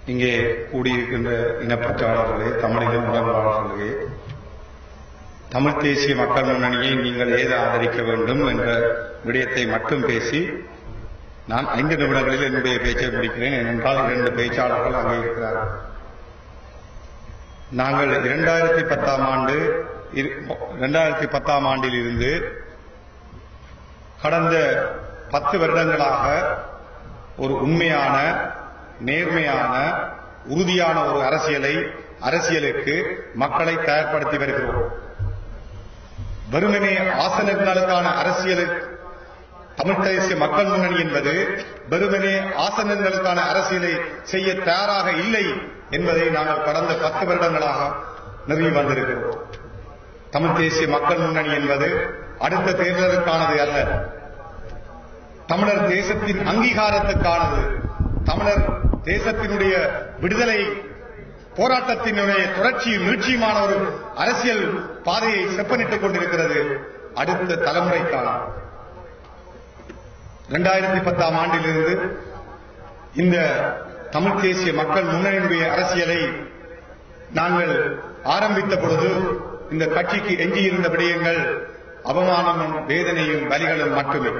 இங்கே கூடியிருக்கின்ற இனப்பற்றாளர்களே தமிழின உணர்வாளர்களே தமிழ் தேசிய மக்கள் முன்னணியை நீங்கள் ஏது ஆதரிக்க வேண்டும் என்ற விடயத்தை மட்டும் பேசி நான் ஐந்து நிமிடங்களில் என்னுடைய பேச்சை முடிக்கிறேன் ஏனென்றால் இரண்டு பேச்சாளர்கள் அங்கே இருக்கிறார்கள் நாங்கள் இரண்டாயிரத்தி பத்தாம் ஆண்டு இரண்டாயிரத்தி பத்தாம் ஆண்டில் இருந்து கடந்த பத்து வருடங்களாக ஒரு உண்மையான நேர்மையான உறுதியான ஒரு அரசியலை அரசியலுக்கு மக்களை தயார்படுத்தி வருகிறோம் வெறுமனே ஆசனங்களுக்கான அரசியல் தமிழ் தேசிய மக்கள் முன்னணி என்பது வெறுமனே ஆசனங்களுக்கான அரசியலை செய்ய தயாராக இல்லை என்பதை நாங்கள் கடந்த பத்து வருடங்களாக நிறுவி வந்திருக்கிறோம் தமிழ் தேசிய மக்கள் முன்னணி என்பது அடுத்த தேர்தலுக்கானது அல்ல தமிழர் தேசத்தின் அங்கீகாரத்துக்கானது தமிழர் தேசத்தினுடைய விடுதலை போராட்டத்தினுடைய தொடர்ச்சியும் நீட்சியுமான ஒரு அரசியல் பாதையை செப்பனிட்டுக் கொண்டிருக்கிறது அடுத்த தலைமுறைக்கான இரண்டாயிரத்தி பத்தாம் ஆண்டிலிருந்து இந்த தமிழ் தேசிய மக்கள் முன்னணியுடைய அரசியலை நாங்கள் ஆரம்பித்த பொழுது இந்த கட்சிக்கு எஞ்சியிருந்த விடயங்கள் அவமானமும் வேதனையும் வலிகளும் மட்டுமே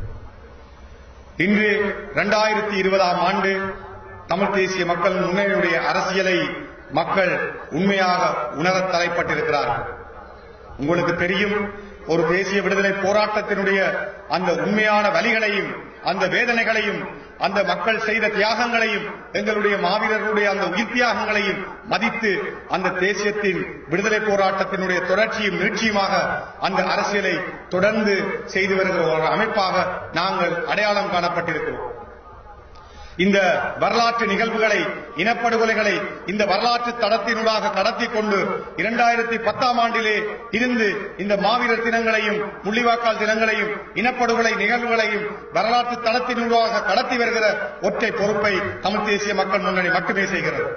இன்று இரண்டாயிரத்தி இருபதாம் ஆண்டு தமிழ் தேசிய மக்கள் முன்னணியுடைய அரசியலை மக்கள் உண்மையாக உணரத் தலைப்பட்டிருக்கிறார்கள் உங்களுக்கு தெரியும் ஒரு தேசிய விடுதலை போராட்டத்தினுடைய அந்த உண்மையான வலிகளையும் அந்த வேதனைகளையும் அந்த மக்கள் செய்த தியாகங்களையும் எங்களுடைய மாவீரர்களுடைய அந்த உயிர் தியாகங்களையும் மதித்து அந்த தேசியத்தின் விடுதலை போராட்டத்தினுடைய தொடர்ச்சியும் நீட்சியுமாக அந்த அரசியலை தொடர்ந்து செய்து வருகிற ஒரு அமைப்பாக நாங்கள் அடையாளம் காணப்பட்டிருக்கிறோம் இந்த வரலாற்று நிகழ்வுகளை இனப்படுகொலைகளை இந்த வரலாற்று தடத்தினூடாக கடத்தி கொண்டு இரண்டாயிரத்தி பத்தாம் ஆண்டிலே இருந்து இந்த மாவீரர் தினங்களையும் முள்ளிவாக்கால் தினங்களையும் இனப்படுகொலை நிகழ்வுகளையும் வரலாற்று தடத்தினூடாக கடத்தி வருகிற ஒற்றை பொறுப்பை தமிழ் தேசிய மக்கள் முன்னணி மட்டுமே செய்கிறது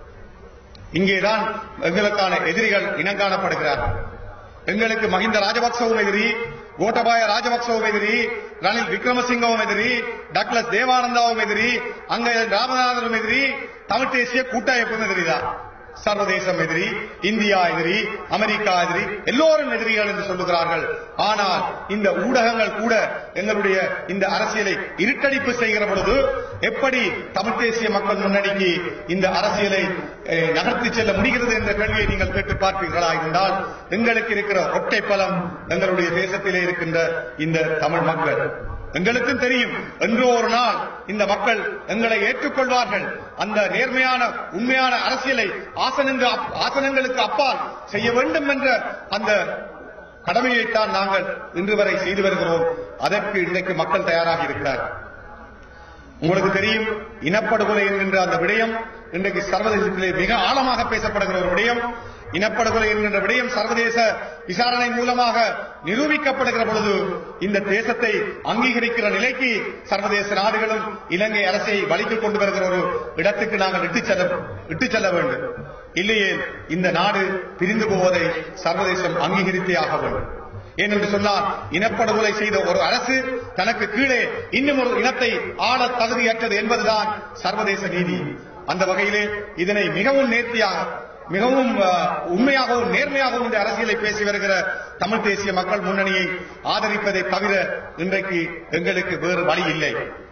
இங்கேதான் எங்களுக்கான எதிரிகள் இனங்காணப்படுகிறார்கள் எங்களுக்கு மஹிந்த ராஜபக்சவும் எதிரி கோட்டபாய ராஜபக்சவும் எதிரி ரணில் விக்ரமசிங்கவும் எதிரி டக்ளஸ் தேவானந்தாவும் எதிரி அங்க ராமநாதனும் எதிரி தமிழ் தேசிய கூட்டமைப்பும் எதிரிதான் சர்வதேசம் எதிரி இந்தியா எதிரி அமெரிக்கா எதிரி எல்லோரும் எதிரிகள் என்று சொல்லுகிறார்கள் ஆனால் இந்த ஊடகங்கள் கூட எங்களுடைய இந்த அரசியலை இருட்டடிப்பு செய்கிற பொழுது எப்படி தமிழ் தேசிய மக்கள் முன்னணிக்கு இந்த அரசியலை நகர்த்தி செல்ல முடிகிறது என்ற கேள்வியை நீங்கள் கேட்டு பார்ப்பீர்களா இருந்தால் எங்களுக்கு இருக்கிற ஒற்றை பலம் எங்களுடைய தேசத்திலே இருக்கின்ற இந்த தமிழ் மக்கள் எங்களுக்கும் தெரியும் என்றோ ஒரு நாள் இந்த மக்கள் எங்களை ஏற்றுக்கொள்வார்கள் அந்த நேர்மையான உண்மையான அரசியலை ஆசனங்கள் ஆசனங்களுக்கு அப்பால் செய்ய வேண்டும் என்ற அந்த கடமையைத்தான் நாங்கள் இன்று வரை செய்து வருகிறோம் அதற்கு இன்றைக்கு மக்கள் தயாராக இருக்கிறார் உங்களுக்கு தெரியும் இனப்படுகொலை என்கின்ற அந்த விடயம் இன்றைக்கு சர்வதேசத்திலே மிக ஆழமாக பேசப்படுகிற ஒரு விடயம் இனப்படுகொலை என்கின்ற விடயம் சர்வதேச விசாரணை மூலமாக நிரூபிக்கப்படுகிற பொழுது இந்த தேசத்தை அங்கீகரிக்கிற நிலைக்கு சர்வதேச நாடுகளும் இலங்கை அரசை வலிக்கு கொண்டு வருகிற ஒரு இடத்துக்கு நாங்கள் இட்டுச் செல்ல இட்டுச் செல்ல வேண்டும் இல்லையே இந்த நாடு பிரிந்து போவதை சர்வதேசம் அங்கீகரித்தே ஆக வேண்டும் ஏனென்று சொன்னால் இனப்படுகொலை செய்த ஒரு அரசு தனக்கு கீழே இன்னும் ஒரு இனத்தை ஆள தகுதியற்றது என்பதுதான் சர்வதேச நீதி அந்த வகையிலே இதனை மிகவும் நேர்த்தியாக மிகவும் உண்மையாகவும் நேர்மையாகவும் இந்த அரசியலை பேசி வருகிற தமிழ் தேசிய மக்கள் முன்னணியை ஆதரிப்பதை தவிர இன்றைக்கு எங்களுக்கு வேறு வழி இல்லை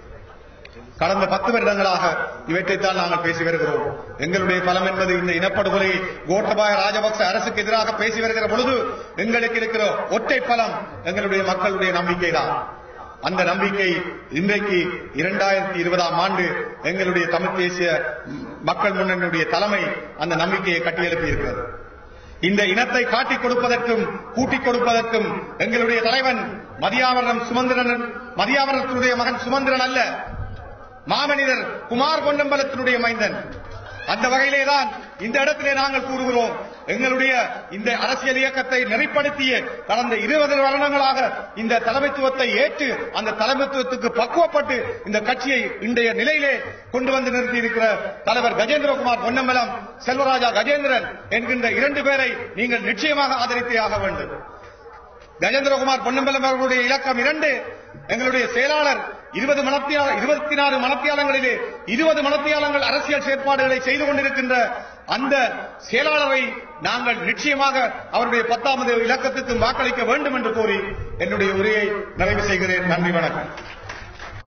கடந்த பத்து வருடங்களாக இவற்றைத்தான் நாங்கள் பேசி வருகிறோம் எங்களுடைய பலம் என்பது இந்த இனப்படுகொலை கோட்டபாய ராஜபக்ச அரசுக்கு எதிராக பேசி வருகிற பொழுது எங்களுக்கு இருக்கிற ஒற்றை பலம் எங்களுடைய மக்களுடைய நம்பிக்கை தான் அந்த நம்பிக்கை இன்றைக்கு இரண்டாயிரத்தி இருபதாம் ஆண்டு எங்களுடைய தமிழ் தேசிய மக்கள் முன்னணியுடைய தலைமை அந்த நம்பிக்கையை கட்டியெழுப்பி இருக்கிறது இந்த இனத்தை காட்டிக் கொடுப்பதற்கும் கூட்டிக் கொடுப்பதற்கும் எங்களுடைய தலைவன் மதியாவரம் சுமந்திரன் மதியாவரத்தினுடைய மகன் சுமந்திரன் அல்ல மாமனிதர் குமார் பொன்னம்பலத்தினுடைய மைந்தன் அந்த வகையிலே தான் இந்த இடத்திலே நாங்கள் கூறுகிறோம் எங்களுடைய இந்த அரசியல் இயக்கத்தை நெறிப்படுத்திய கடந்த இருபது வருடங்களாக இந்த தலைமைத்துவத்தை ஏற்று அந்த தலைமைத்துவத்துக்கு பக்குவப்பட்டு இந்த கட்சியை இன்றைய நிலையிலே கொண்டு வந்து நிறுத்தி இருக்கிற தலைவர் கஜேந்திரகுமார் பொன்னம்பலம் செல்வராஜா கஜேந்திரன் என்கின்ற இரண்டு பேரை நீங்கள் நிச்சயமாக ஆதரித்தே ஆக வேண்டும் கஜேந்திரகுமார் பொன்னம்பலம் அவர்களுடைய இலக்கம் இரண்டு எங்களுடைய செயலாளர் இருபது மனத்தியா இருபத்தி நாலு மனத்தியாளங்களிலே இருபது மனத்தியாளங்கள் அரசியல் செயற்பாடுகளை செய்து கொண்டிருக்கின்ற அந்த செயலாளரை நாங்கள் நிச்சயமாக அவருடைய பத்தாமது இலக்கத்துக்கு வாக்களிக்க வேண்டும் என்று கூறி என்னுடைய உரையை நிறைவு செய்கிறேன் நன்றி வணக்கம்